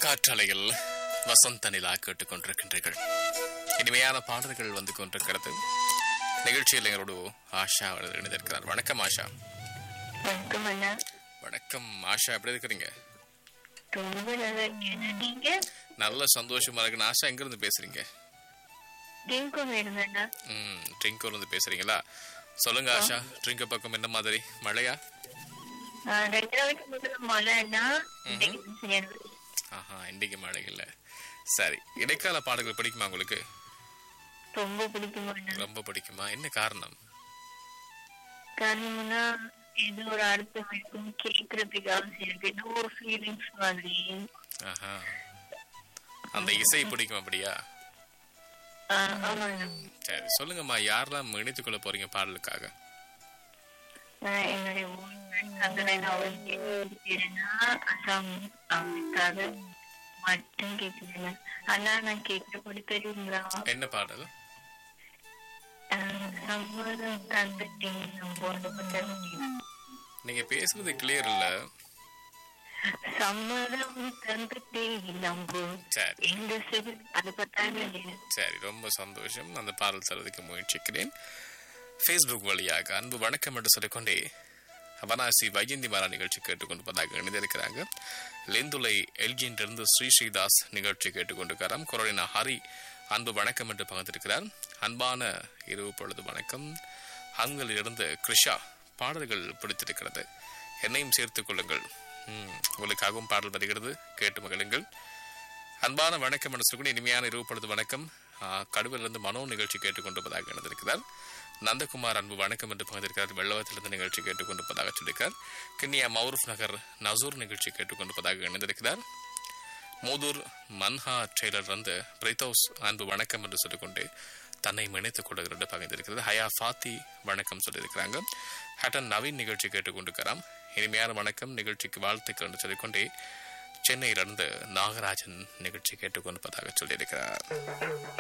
காற்றலையில் வசந்த நிலா கேட்டுக்கொண்டிருக்கின்றீர்கள் இனிமையான பாடல்கள் வந்து கொண்டிருக்கிறது நிகழ்ச்சியில் எங்களோடு ஆஷா அவர்கள் இணைந்திருக்கிறார் வணக்கம் ஆஷா வணக்கம் அண்ணா வணக்கம் ஆஷா எப்படி இருக்கிறீங்க ரொம்ப நல்லா இருக்கேன் நீங்க நல்ல சந்தோஷமா இருக்கு ஆஷா எங்க இருந்து பேசுறீங்க டிங்கும் இருந்தேண்ணா ம் ட்ரிங்கோல இருந்து பேசுறீங்களா சொல்லுங்க ஆஷா ட்ரிங்க பக்கம் என்ன மாதிரி மழையா ரெண்டு நாளைக்கு முதல்ல மழைண்ணா இன்னைக்கு சரியான வெயில். ஆஹா இன்னைக்கு மழை இல்ல சரி இடைக்கால பாடல்கள் பிடிக்குமா உங்களுக்கு ரொம்ப பிடிக்கும் அண்ணா ரொம்ப பிடிக்குமா என்ன காரணம் காரணம்னா ஏதோ ஒரு அர்த்தம் இருக்கும் கேட்கறதுக்கு ஆசை இருக்கு ஏதோ ஒரு ஃபீலிங்ஸ் மாதிரி ஆஹா அந்த இசை பிடிக்கும் அப்படியா ஆஹ் ஆமாண்ணா சரி சொல்லுங்கம்மா யாரெல்லாம் இணைத்துக் கொள்ள போறீங்க பாடலுக்காக நான் என்னுடைய ஊர் சங்கரன் அவருக்கு கேட்கிறேன்னா அசாம் அவனுக்காக மட்டும் கேட்கிறேன் அண்ணா நான் கேட்கிறபடி தெரியுங்களா என்ன பாடல் ஆஹ் சம்மதம் தந்துட்டேன் நம்ம ஒன்று பண்ண நீங்க பேசுறது கிளியர் இல்ல சம்மதம் தந்துட்டேன் நம்பு சரி எங்க சரி அதை பார்த்தாங்க சரி ரொம்ப சந்தோஷம் அந்த பாடல் தருவதற்கு முயற்சிக்கிறேன் ஃபேஸ்புக் வழியாக அன்பு வணக்கம் என்று சொல்லிக்கொண்டே அவனாசி வைஜந்தி மாலா நிகழ்ச்சி கேட்டுக்கொண்டிருப்பதாக இணைந்திருக்கிறாங்க லெந்துலை எல்ஜியிலிருந்து ஸ்ரீ ஸ்ரீதாஸ் நிகழ்ச்சி கேட்டுக்கொண்டிருக்கிறார் கொரோனா ஹரி அன்பு வணக்கம் என்று பகிர்ந்திருக்கிறார் அன்பான இரவு பொழுது வணக்கம் அங்கிலிருந்து கிருஷா பாடல்கள் பிடித்திருக்கிறது என்னையும் சேர்த்துக் கொள்ளுங்கள் ம், உங்களுக்காகவும் பாடல் வருகிறது கேட்டு மகிழுங்கள் அன்பான வணக்கம் என்று சொல்லி இனிமையான இரவு பொழுது வணக்கம் ஆ, கடுவிலிருந்து மனோ நிகழ்ச்சி கேட்டுக்கொண்டிருப்பதாக இணைந்திருக்கிறார் நந்தகுமார் அன்பு வணக்கம் என்று பகிர்ந்திருக்கிறார் வெள்ளவத்திலிருந்து நிகழ்ச்சி கேட்டுக்கொண்டிருப்பதாக சொல்லியிருக்கார் கிண்ணியா மௌரூப் நகர் நசூர் நிகழ்ச்சி கேட்டுக்கொண்டிருப்பதாக இணைந்திருக்கிறார் மூதூர் மன்ஹா ட்ரெய்லர் வந்து பிரைத்தோஸ் அன்பு வணக்கம் என்று சொல்லிக்கொண்டு தன்னை இணைத்துக் கொள்ளுகிறது என்று பகிர்ந்திருக்கிறது ஹயா ஃபாத்தி வணக்கம் சொல்லியிருக்கிறாங்க ஹட்டன் நவீன் நிகழ்ச்சி கேட்டுக்கொண்டிருக்கிறார் இனிமையான வணக்கம் நிகழ்ச்சிக்கு வாழ்த்துக்கள் என்று சொல்லிக்கொண்டே சென்னையிலிருந்து நாகராஜன் நிகழ்ச்சி கேட்டுக்கொண்டிருப்பதாக சொல்லியிருக்கிறார்